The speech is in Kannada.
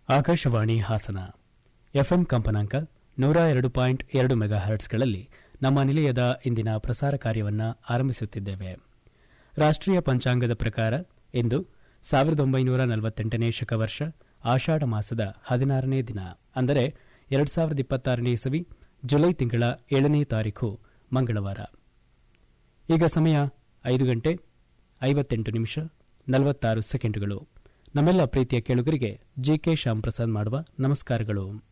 ಆಕಾಶವಾಣಿ ಹಾಸನ ಎಫ್ಎಂ ಕಂಪನಾಂಕ ನೂರ ಎರಡು ಪಾಯಿಂಟ್ ಎರಡು ಮೆಗಾ ಹರ್ಟ್ಸ್ಗಳಲ್ಲಿ ನಮ್ಮ ನಿಲಯದ ಇಂದಿನ ಪ್ರಸಾರ ಕಾರ್ಯವನ್ನು ಆರಂಭಿಸುತ್ತಿದ್ದೇವೆ ರಾಷ್ಟ್ರೀಯ ಪಂಚಾಂಗದ ಪ್ರಕಾರ ಇಂದು ಸಾವಿರದ ಒಂಬೈನೂರ ನಲವತ್ತೆಂಟನೇ ಶಕವರ್ಷ ಆಷಾಢ ಮಾಸದ ಹದಿನಾರನೇ ದಿನ ಅಂದರೆ ಎರಡು ಸಾವಿರದ ಇಪ್ಪತ್ತಾರನೇ ಇಸವಿ ಜುಲೈ ತಿಂಗಳ ಏಳನೇ ತಾರೀಖು ಮಂಗಳವಾರ ಈಗ ಸಮಯ ಐದು ಗಂಟೆ ಐವತ್ತೆಂಟು ನಿಮಿಷ ನಲವತ್ತಾರು ಸೆಕೆಂಡುಗಳು ನಮ್ಮೆಲ್ಲ ಪ್ರೀತಿಯ ಕೇಳುಗರಿಗೆ ಜಿಕೆ ಶ್ಯಾಮ್ ಪ್ರಸಾದ್ ಮಾಡುವ ನಮಸ್ಕಾರಗಳು